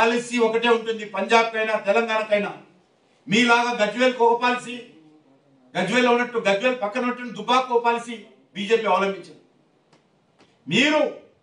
Policy ఒకటే ఉంటుంది పంజాబ్కైనా తెలంగాణకైనా మీలాగా గజ్వేల్కి ఒక పాలసీ గజ్వేల్లో ఉన్నట్టు గజ్వేల్ పక్కన ఉన్నట్టు దుబాక్ ఒక పాలసీ బీజేపీ అవలంబించింది మీరు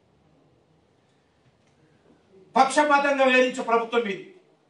పక్షపాతంగా వేధించే ప్రభుత్వం మీది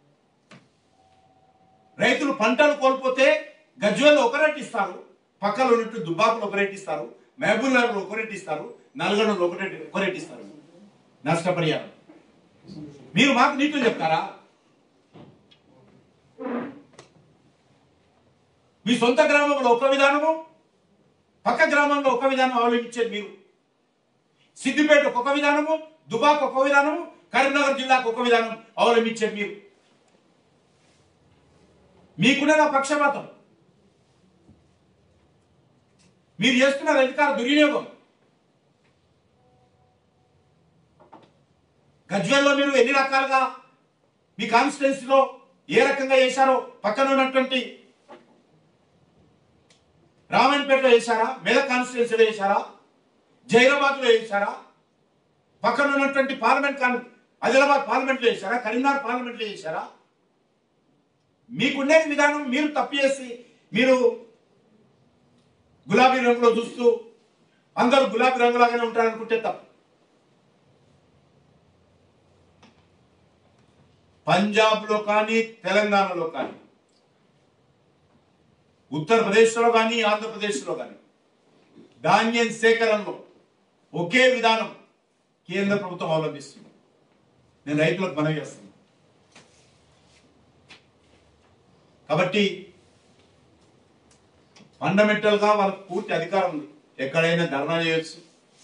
రైతులు పంటలు కోల్పోతే గజ్వేల్లో ఒక రేటు ఇస్తారు పక్కన ఉన్నట్టు దుబ్బాకులు ఒక రేటు ఇస్తారు మహబూబ్ నగర్లో ఒక రేటు ఇస్తారు నల్గొండలో ఒక రేటు ఒక రేటు ఇస్తారు నష్టపరిహారం మీరు మాకు నీతులు చెప్తారా మీ సొంత గ్రామంలో ఒక విధానము పక్క గ్రామంలో ఒక విధానం అవలంబించేది మీరు సిద్దిపేటకు ఒక విధానము దుబాక్ ఒక విధానము కరీంనగర్ జిల్లాకు ఒక విధానం అవలంబించేది మీరు మీకున్నదా పక్షపాతం మీరు చేస్తున్నారు అధికార దుర్వినియోగం గజ్వేల్లో మీరు ఎన్ని రకాలుగా మీ కాన్స్టిట్యున్సీలో ఏ రకంగా చేశారో పక్కన ఉన్నటువంటి రామాయణపేటలో చేశారా మెదక్ కాన్స్టిట్యున్సీలో చేశారా జైరాబాద్లో చేశారా పక్కన ఉన్నటువంటి పార్లమెంట్ కాన్ ఆదిలాబాద్ పార్లమెంట్లో చేశారా కరీంనగర్ పార్లమెంట్లో చేశారా మీకుండేది విధానం మీరు తప్పు చేసి మీరు గులాబీ రంగులో చూస్తూ అందరూ గులాబీ రంగులాగానే ఉంటారనుకుంటే తప్పు పంజాబ్లో కానీ తెలంగాణలో కానీ ఉత్తరప్రదేశ్లో కానీ ఆంధ్రప్రదేశ్లో కానీ ధాన్యం సేకరణలో ఒకే విధానం కేంద్ర ప్రభుత్వం అవలంబిస్తుంది నేను రైతులకు మనవి చేస్తున్నాను కాబట్టి ఫండమెంటల్ గా వాళ్ళకు పూర్తి అధికారం ఉంది ఎక్కడైనా ధర్నా చేయొచ్చు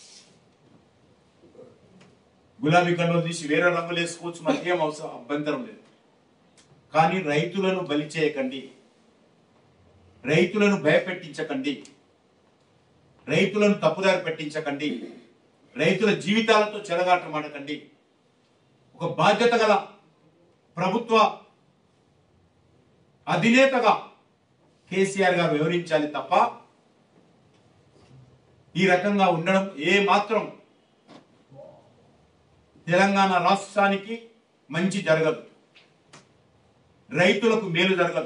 గులాబీ కండులు తీసి వేరే రంగులు వేసుకోవచ్చు మనకేం అవసరం అభ్యంతరం లేదు కానీ రైతులను బలి చేయకండి రైతులను భయపెట్టించకండి రైతులను తప్పుదారి పెట్టించకండి రైతుల జీవితాలతో చెలగాటమాడకండి ఒక బాధ్యత గల ప్రభుత్వ అధినేతగా కేసీఆర్ గారు వివరించాలి తప్ప ఈ రకంగా ఉండడం ఏ మాత్రం తెలంగాణ రాష్ట్రానికి మంచి జరగదు రైతులకు మేలు జరగదు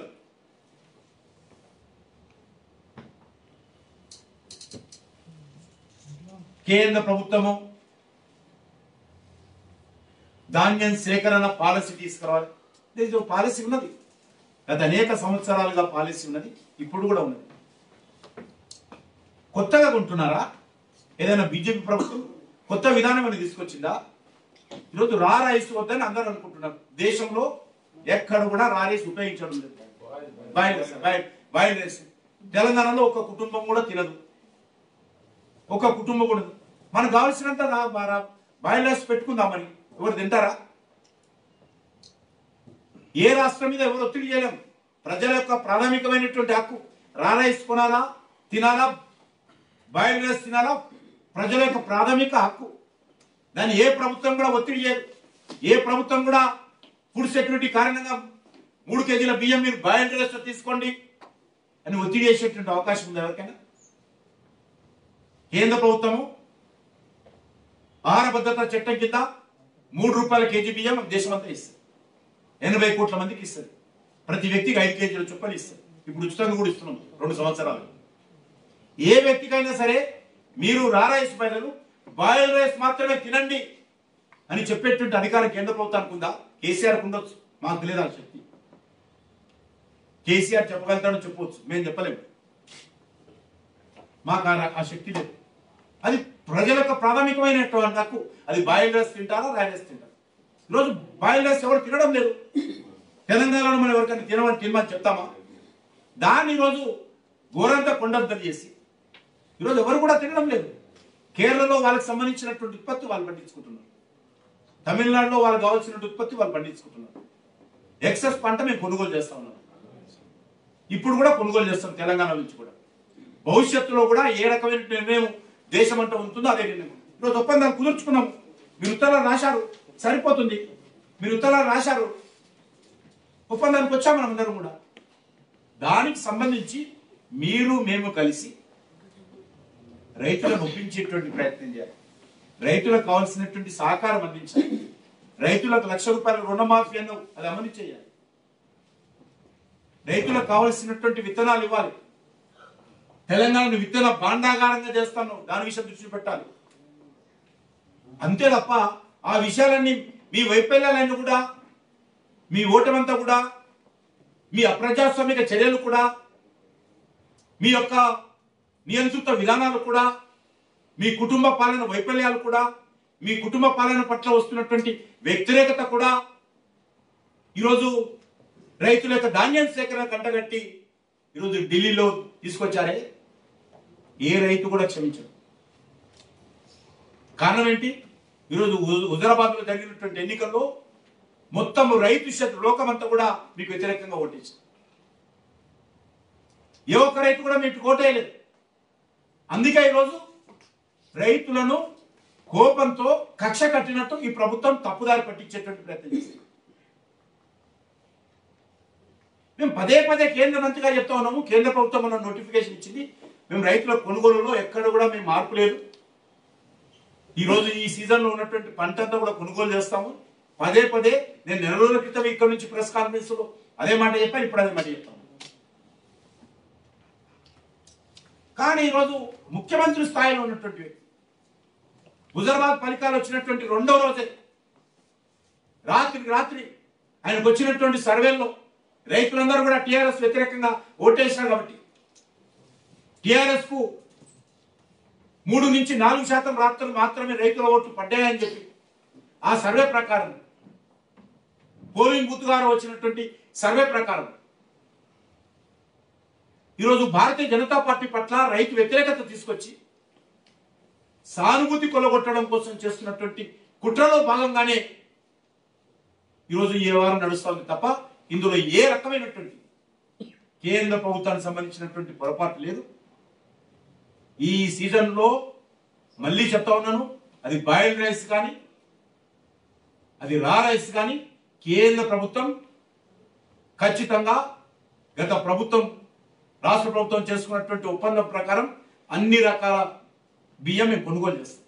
కేంద్ర ప్రభుత్వము ధాన్యం సేకరణ పాలసీ తీసుకురావాలి ఇది పాలసీ ఉన్నది గత అనేక సంవత్సరాలుగా పాలసీ ఉన్నది ఇప్పుడు కూడా ఉన్నది కొత్తగా కొంటున్నారా ఏదైనా బీజేపీ ప్రభుత్వం కొత్త విధానం అని తీసుకొచ్చిందా ఈరోజు రా రైస్ వద్దని అందరూ అనుకుంటున్నారు దేశంలో ఎక్కడ కూడా రా రైస్ ఉపయోగించడం లేదు boil rice boil boil rice తెలంగాణలో ఒక కుటుంబం కూడా తినదు ఒక కుటుంబం కూడా మనకు కావాల్సినంత రా- రా- బాయిల్ రైస్ పెట్టుకుందామని ఎవరు తింటారా ఏ రాష్ట్రం మీద ఎవరు ఒత్తిడి చేయలేం ప్రజల యొక్క ప్రాథమికమైనటువంటి హక్కు రా రైస్ కొనాలా తినాలా బాయిల్ రైస్ తినాలా ప్రజల యొక్క ప్రాథమిక హక్కు దాన్ని ఏ ప్రభుత్వం కూడా ఒత్తిడి చేయదు ఏ ప్రభుత్వం కూడా ఫుడ్ సెక్యూరిటీ కారణంగా మూడు కేజీల బియ్యం మీరు బాయిల్ రైస్ తీసుకోండి అని ఒత్తిడి చేసేటువంటి అవకాశం ఉంది ఎవరికైనా కేంద్ర ప్రభుత్వము ఆహార భద్రత చట్టం కింద మూడు రూపాయల కేజీ బియ్యం దేశమంతా ఇస్తుంది ఎనభై కోట్ల మందికి ఇస్తుంది ప్రతి వ్యక్తికి ఐదు కేజీల చొప్పున ఇస్తుంది ఇప్పుడు ఉచితంగా కూడా ఇస్తున్నాం రెండు సంవత్సరాలు ఏ వ్యక్తికైనా సరే మీరు రా రైస్ బదులు బాయిల్ రైస్ మాత్రమే తినండి అని చెప్పేటువంటి అధికారం కేంద్ర ప్రభుత్వానికి ఉందా కేసీఆర్ ఉండొచ్చు మాకు లేదా ఆ శక్తి కేసీఆర్ చెప్పగలుగుతాడని చెప్పవచ్చు మేము చెప్పలేము మాకు ఆ- ఆ శక్తి లేదు అది ప్రజల యొక్క ప్రాథమికమైనటువంటి హక్కు అది బాయిల్ రైస్ తింటారా రా రైస్ తింటారా ఈరోజు బాయిల్ రైస్ ఎవరు తినడం లేదు తెలంగాణలో మనం ఎవరికైనా తినమని తినమని చెప్తామా దాన్ని ఈరోజు ఘోరంగా కొండంతలు చేసి ఈరోజు ఎవరు కూడా తినడం లేదు కేరళలో వాళ్ళకి సంబంధించినటువంటి ఉత్పత్తి వాళ్ళు పండించుకుంటున్నారు తమిళనాడులో వాళ్ళకి కావాల్సిన ఉత్పత్తి వాళ్ళు పండించుకుంటున్నారు ఎక్సెస్ పంట మేము కొనుగోలు చేస్తా ఉన్నాం ఇప్పుడు కూడా కొనుగోలు చేస్తాం తెలంగాణ నుంచి కూడా భవిష్యత్తులో కూడా ఏ రకమైన నిర్ణయం దేశం అంతా ఉంటుందో అదే నిర్ణయం ఈరోజు ఒప్పందాలు కుదుర్చుకున్నాం మీరు ఉత్తరాలు రాశారు సరిపోతుంది మీరు ఉత్తరాలు రాశారు ఒప్పందానికి వచ్చాం మనం అందరం కూడా దానికి సంబంధించి మీరు మేము కలిసి రైతులను ఒప్పించేటువంటి ప్రయత్నం చేయాలి రైతులకు కావాల్సినటువంటి సహకారం అందించాలి రైతులకు లక్ష రూపాయల రుణమాఫీ అన్నావు అది అమలు చేయాలి రైతులకు కావలసినటువంటి విత్తనాలు ఇవ్వాలి తెలంగాణను విత్తన భాండాగారంగా చేస్తాను దాని విషయం దృష్టి పెట్టాలి అంతే తప్ప ఆ విషయాలన్నీ మీ వైఫల్యాలన్నీ కూడా మీ ఓటమంతా కూడా మీ అప్రజాస్వామిక చర్యలు కూడా మీ యొక్క నియంత్రిత విధానాలు కూడా మీ కుటుంబ పాలన వైఫల్యాలు కూడా మీ కుటుంబ పాలన పట్ల వస్తున్నటువంటి వ్యతిరేకత కూడా ఈరోజు రైతుల యొక్క ధాన్యం సేకరణ కంటగట్టి ఈరోజు ఢిల్లీలో తీసుకొచ్చారే ఏ రైతు కూడా క్షమించరు కారణం ఏంటి ఈరోజు హు- హుజరాబాద్లో జరిగినటువంటి ఎన్నికల్లో మొత్తం రైతు శత్రు లోకమంతా కూడా మీకు వ్యతిరేకంగా ఓటేసింది ఏ ఒక్క రైతు కూడా మీకు ఓటేయలేదు అందుకే ఈరోజు రైతులను కోపంతో కక్ష కట్టినట్టు ఈ ప్రభుత్వం తప్పుదారి పట్టించేటువంటి ప్రయత్నం చేసింది మేము పదే పదే కేంద్ర మంత్రిగా చెప్తా ఉన్నాము కేంద్ర ప్రభుత్వం మన నోటిఫికేషన్ ఇచ్చింది మేము రైతుల కొనుగోలులో ఎక్కడ కూడా మేము మార్పు లేదు ఈ రోజు ఈ సీజన్ లో ఉన్నటువంటి పంట అంతా కూడా కొనుగోలు చేస్తాము పదే పదే నేను నెల రోజుల క్రితం ఇక్కడ నుంచి ప్రెస్ కాన్ఫరెన్స్ లో అదే మాట చెప్పాను ఇప్పుడు అదే మాట చెప్తాను కానీ ఈరోజు ముఖ్యమంత్రి స్థాయిలో ఉన్నటువంటి వ్యక్తి హుజరాబాద్ ఫలితాలు వచ్చినటువంటి రెండవ రోజే రాత్రికి రాత్రి ఆయనకు వచ్చినటువంటి సర్వేల్లో రైతులందరూ కూడా టీఆర్ఎస్ వ్యతిరేకంగా ఓటేశారు కాబట్టి టిఆర్ఎస్ కు మూడు నుంచి నాలుగు శాతం రాత్రులు మాత్రమే రైతుల ఓట్లు పడ్డాయని చెప్పి ఆ సర్వే ప్రకారం పోలింగ్ బూత్ గారు వచ్చినటువంటి సర్వే ప్రకారం ఈరోజు భారతీయ జనతా పార్టీ పట్ల రైతు వ్యతిరేకత తీసుకొచ్చి సానుభూతి కొలగొట్టడం కోసం చేస్తున్నటువంటి కుట్రలో భాగంగానే ఈరోజు ఈ వ్యవహారం నడుస్తుంది తప్ప ఇందులో ఏ రకమైనటువంటి కేంద్ర ప్రభుత్వానికి సంబంధించినటువంటి పొరపాటు లేదు ఈ సీజన్లో మళ్ళీ చెప్తా ఉన్నాను అది బాయిల్డ్ రైస్ కానీ అది రా రైస్ కానీ కేంద్ర ప్రభుత్వం ఖచ్చితంగా గత ప్రభుత్వం రాష్ట్ర ప్రభుత్వం చేసుకున్నటువంటి ఒప్పందం ప్రకారం అన్ని రకాల బియ్యం మేము కొనుగోలు చేస్తాం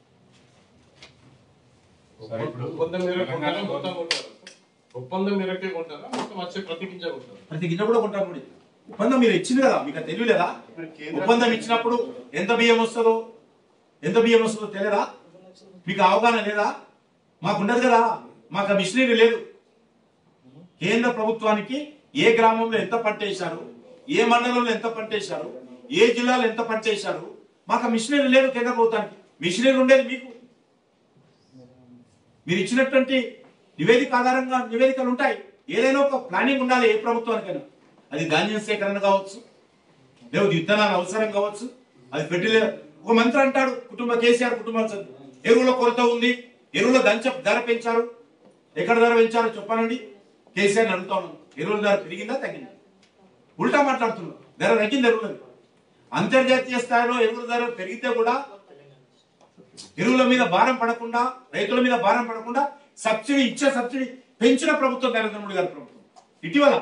సరే, ఇప్పుడు ఒప్పందం మేరకు తెలంగాణ కొంటారా? మొత్తం కొంటారా సార్? ఒప్పందం మేరకే కొంటారా మొత్తం వచ్చే ప్రతి గింజ కొంటారా ప్రతి గింజ కూడా కొంటాం కూడా ఒప్పందం మీరు ఇచ్చింది కదా మీకు అది తెలియలేదా ఒప్పందం ఇచ్చినప్పుడు ఎంత బియ్యం వస్తుందో ఎంత బియ్యం వస్తుందో తెలియదా మీకు అవగాహన లేదా మాకు ఉండదు కదా మాకు ఆ మిషనరీ లేదు కేంద్ర ప్రభుత్వానికి ఏ గ్రామంలో ఎంత పంట వేశారు ఏ మండలంలో ఎంత పంట వేశారు ఏ జిల్లాలో ఎంత పంట వేశారు మాకు ఆ మిషనరీ లేదు కేంద్ర ప్రభుత్వానికి మిషనరీ ఉండేది మీకు మీరు ఇచ్చినటువంటి నివేదిక ఆధారంగా నివేదికలు ఉంటాయి ఏదైనా ఒక ప్లానింగ్ ఉండాలి ఏ ప్రభుత్వానికైనా అది ధాన్యం సేకరణ కావచ్చు లేదా విత్తనాలు అవసరం కావచ్చు అది ఫెర్టిలైజర్ ఒక మంత్రి అంటాడు కుటుంబ కేసీఆర్ కుటుంబం చదువు. ఎరువుల కొరత ఉంది ఎరువుల దంచ ధర పెంచారు ఎక్కడ ధర పెంచారో చెప్పానండి కేసీఆర్ అడుగుతా ఉన్నాను ఎరువుల ధర పెరిగిందా తగ్గిందా ఉల్టా మాట్లాడుతున్నాం ధర తగ్గింది ఎరువులది అంతర్జాతీయ స్థాయిలో ఎరువుల ధర పెరిగితే కూడా ఎరువుల మీద భారం పడకుండా రైతుల మీద భారం పడకుండా సబ్సిడీ ఇచ్చే సబ్సిడీ పెంచిన ప్రభుత్వం నరేంద్ర మోడీ గారి ప్రభుత్వం ఇటీవల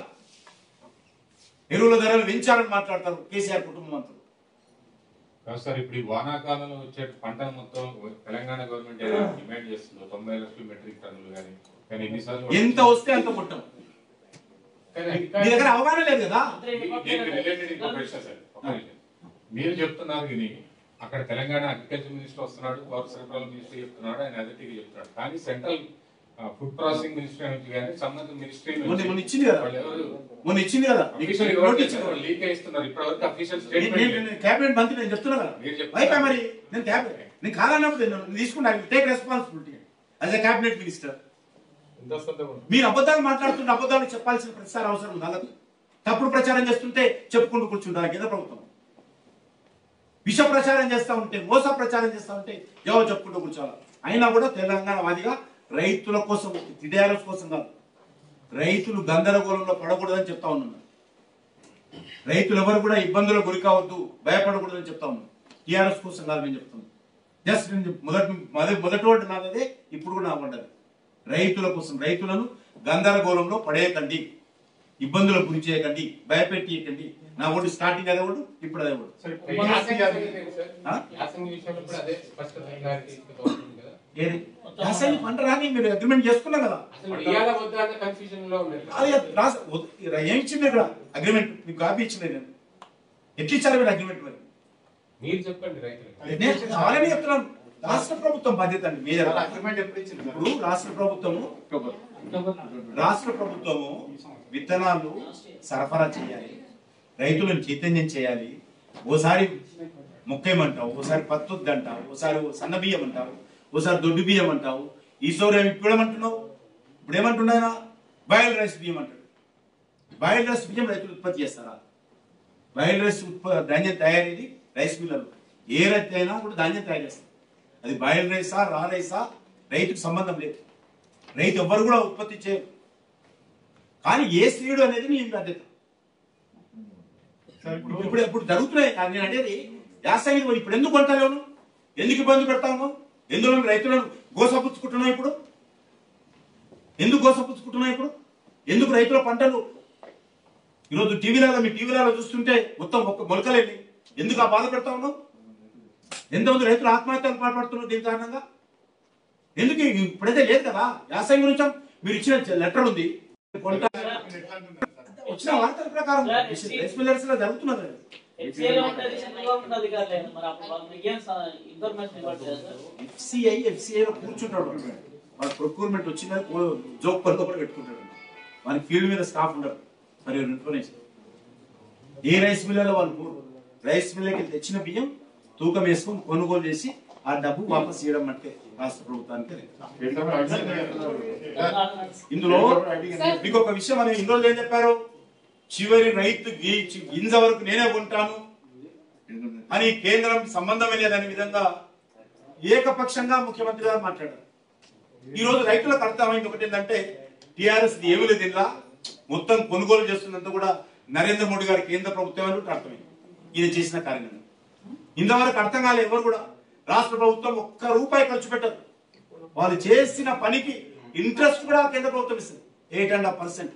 ఎరువుల ధరలు పెంచారని మాట్లాడతారు కేసీఆర్ కుటుంబం అంతా కాదు సార్ ఇప్పుడు ఈ వానాకాలంలో వచ్చే పంటను మొత్తం తెలంగాణ గవర్నమెంట్ ఏదైతే డిమాండ్ చేస్తుందో తొంభై లక్షల మెట్రిక్ టన్నులు కానీ కానీ ఎన్నిసార్లు ఎంత వస్తే అంత కొట్టాం కానీ మీ అధికారులు- దగ్గర అవగాహన లేదు కదా దీనికి రిలేటెడ్ ఇంకో ప్రశ్న సార్ ఒక నిమిషం. మీరు చెప్తున్నారు ఇది అక్కడ తెలంగాణ అగ్రికల్చర్ మినిస్టర్ వస్తున్నాడు పవర్ సరఫరాల మినిస్టర్ చెప్తున్నాడు ఆయన అదిటిగా చెప్తున్నాడు కానీ సెంట్రల్ ఫుడ్ ప్రాసెసింగ్ మినిస్ట్రీ నుంచి కానీ సంబంధిత మినిస్ట్రీ మొన్న మొన్న ఇచ్చింది కదా వాళ్ళు ఎవరు మొన్న ఇచ్చింది కదా మీకు అఫీషియల్ నోటీస్ ఇచ్చింది కదా. లీక్ ఇస్తున్నారు ఇప్పటివరకు అఫీషియల్ నేను- స్టేట్మెంట్ నేను క్యాబినెట్ మంత్రి నేను చెప్తున్నా కదా మీరు చెప్తున్నారు. అయిపోయా మరి నేను క్యాబినెట్ నేను కాదన్నప్పుడు నేను తీసుకున్నా take responsibility as a cabinet minister ఎంత వస్తుందో కొంటారా? మీరు అబద్ధాలు మాట్లాడుతుంటే అబద్ధాలు చెప్పాల్సిన ప్రతిసారి అవసరం ఉందా అలాగే? తప్పుడు ప్రచారం చేస్తుంటే చెప్పుకుంటూ కూర్చుంటారు కేంద్ర ప్రభుత్వం విష ప్రచారం చేస్తా ఉంటే మోస ప్రచారం చేస్తా ఉంటే ఎవరు చెప్పుకుంటూ కూర్చోవాలి అయినా కూడా తెలంగాణ వాదిగా రైతుల కోసం టీఆర్ఎస్ కోసం కాదు రైతులు గందరగోళంలో పడకూడదని చెప్తా ఉన్నాను రైతులు ఎవరు కూడా ఇబ్బందులకు గురి కావద్దు భయపడకూడదని చెప్తా ఉన్నాను టీఆర్ఎస్ కోసం కాదు నేను చెప్తాను జస్ట్ నేను చెప్- మొదటి మొదటి మొదటి వాడు నాదే ఇప్పుడు కూడా నా ఉండదు రైతుల కోసం రైతులను గందరగోళంలో పడేయకండి ఇబ్బందులకు గురి చేయకండి భయపెట్టియకండి నా ఓటు స్టార్టింగ్ అదే ఓటు ఇప్పుడు అదే ఓటు సరే, యాసంగి ఒప్పందం విషయంలో సార్, ఆ? యాసంగి విషయంలో కూడా అదే స్పష్టత క్లారిటీ తోడుతుంది కదా ఏది యాసంగి పంట రాని మీరు అగ్రిమెంట్ చేసుకున్నారు కదా అసలు ఇవాళ వద్దా అన్న కన్ఫ్యూజన్ లో ఉన్నారు అది రాస ఏం ఇచ్చింది ఇక్కడ అగ్రిమెంట్ మీకు కాపీ ఇచ్చింది నేను ఎట్లా ఇచ్చారు మీరు అగ్రిమెంట్ మరి మీరు చెప్పండి రైతులకు నేను కావాలని చెప్తున్నాను రాష్ట్ర ప్రభుత్వం బాధ్యత అండి మేజర్ అగ్రిమెంట్ ఎప్పుడు ఇచ్చింది సార్? ఇప్పుడు రాష్ట్ర ప్రభుత్వము రాష్ట్ర ప్రభుత్వము విత్తనాలు సరఫరా చేయాలి రైతులను చైతన్యం చేయాలి ఓసారి మొక్కేమంటావు ఓసారి పత్తుద్ది అంటావు ఓసారి సన్న బియ్యం అంటావు ఓసారి దొడ్డు బియ్యం అంటావు ఈశ్వరు ఏమి ఇప్పుడు ఏమంటున్నావు ఇప్పుడు ఏమంటున్నాయన బాయిల్ రైస్ బియ్యం అంటాడు బాయిల్ రైస్ బియ్యం రైతులు ఉత్పత్తి చేస్తారా బాయిల్ రైస్ ఉత్ప ధాన్యం తయారీది రైస్ మిల్లర్లు ఏ రైతు అయినా కూడా ధాన్యం తయారు చేస్తారు అది బాయిల్ రైసా రా రైసా రైతుకు సంబంధం లేదు రైతు ఎవ్వరు కూడా ఉత్పత్తి చేయరు కానీ ఏ స్త్రీడు అనేది నీ బాధ్యత సార్ ఇప్పుడు ఇప్పుడు ఇప్పుడు జరుగుతున్నాయి ఆ నేను అనేది యాసంగి మరి ఇప్పుడు ఎందుకు కొంటలేను ఎందుకు ఇబ్బంది పెడతాము ఎందులో రైతులను గోసపుచ్చుకుంటున్నావు ఇప్పుడు ఎందుకు గోసపుచ్చుకుంటున్నావు ఇప్పుడు ఎందుకు రైతుల పంటలు ఈరోజు టీవీలలో మీ టీవీలలో చూస్తుంటే మొత్తం ఒక్క మొలకలేని ఎందుకు ఆ బాధ పెడతా ఉన్నావు ఎంతమంది రైతులు ఆత్మహత్యలు పాల్పడుతున్నారు దీని కారణంగా ఎందుకు ఇప్పుడైతే లేదు కదా యాసంగి గురించి మీరు ఇచ్చిన లెటర్ ఉంది కొంట మీరు ఎట్లా అంటున్నారు సార్? వచ్చిన వార్తల ప్రకారం రైస్ మిల్లర్స్ లో జరుగుతున్నది హెచ్సిఏలో ఉంటది సెంట్రల్ గవర్నమెంట్ అధికారులు మరి అప్పుడు వాళ్ళకి ఏం ఇన్ఫర్మేషన్ ఇవ్వట్లేదు సార్ ఎఫ్సిఐ ఎఫ్సిఐ లో కూర్చుంటాడు వాడు ప్రొక్యూర్మెంట్ వచ్చిన జోక్ పనులు కూడా పెట్టుకుంటాడు వానికి ఫీల్డ్ మీద స్టాఫ్ ఉండరు మరి ఇన్ఫర్మేషన్ ఏ రైస్ మిల్లలో వాళ్ళు పోరు రైస్ మిల్లకి తెచ్చిన బియ్యం తూకం వేసుకొని కొనుగోలు చేసి ఆ డబ్బు వాపస్ ఇవ్వడం అంటే రాష్ట్ర ప్రభుత్వానికి లేదు. ఇందులో మీకు ఒక విషయం మనం ఇన్ని రోజులు ఏం చెప్పారు చివరి రైతు గి- చి- గింజ వరకు నేనే కొంటాను అని కేంద్రం సంబంధమే లేదనే విధంగా ఏకపక్షంగా ముఖ్యమంత్రి గారు మాట్లాడారు ఈ రోజు రైతులకు అర్థమైంది ఒకటి ఏంటంటే టిఆర్ఎస్ ఏమీ లేదు ఇలా మొత్తం కొనుగోలు చేస్తున్నంత కూడా నరేంద్ర మోడీ గారి కేంద్ర ప్రభుత్వం అని అర్థమైంది ఇది చేసిన కార్యక్రమం ఇంతవరకు అర్థం కాలేదు ఎవరు కూడా రాష్ట్ర ప్రభుత్వం ఒక్క రూపాయి ఖర్చు పెట్టదు వాళ్ళు చేసిన పనికి ఇంట్రెస్ట్ కూడా కేంద్ర ప్రభుత్వం ఇస్తుంది ఎయిట్ అండ్ హాఫ్ పర్సెంట్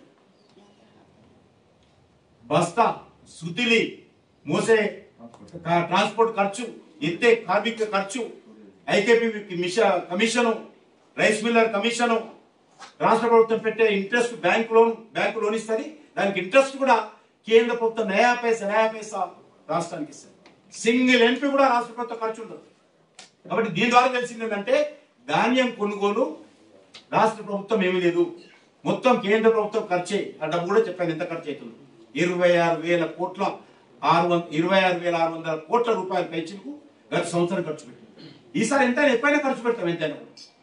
బస్తా సుతిలి మోసే కా- ట్రాన్స్పోర్ట్ ఖర్చు ఎత్తే కార్మిక ఖర్చు ఐకేపీ మిష కమిషను రైస్ మిల్లర్ కమిషను రాష్ట్ర ప్రభుత్వం పెట్టే interest bank loan bank loan ఇస్తుంది దానికి ఇంట్రెస్ట్ కూడా కేంద్ర ప్రభుత్వం నయా పైసా నయా పైసా రాష్ట్రానికి ఇస్తుంది సింగిల్ ఎంపీ కూడా రాష్ట్ర ప్రభుత్వం ఖర్చు ఉండదు కాబట్టి దీని ద్వారా తెలిసింది ఏంటంటే ధాన్యం కొనుగోలు రాష్ట్ర ప్రభుత్వం ఏమీ లేదు మొత్తం కేంద్ర ప్రభుత్వం ఖర్చే ఆ డబ్బు కూడా చెప్పాను ఎంత ఖర్చు అవుతుంది ఇరవై ఆరు వేల కోట్ల ఆరు వంద ఇరవై ఆరు వేల ఆరు వందల కోట్ల రూపాయల పైచిలకు గత సంవత్సరం ఖర్చు పెట్టింది ఈసారి ఎంత ఎక్కువైనా ఖర్చు పెడతాం ఎంతైనా కూడా.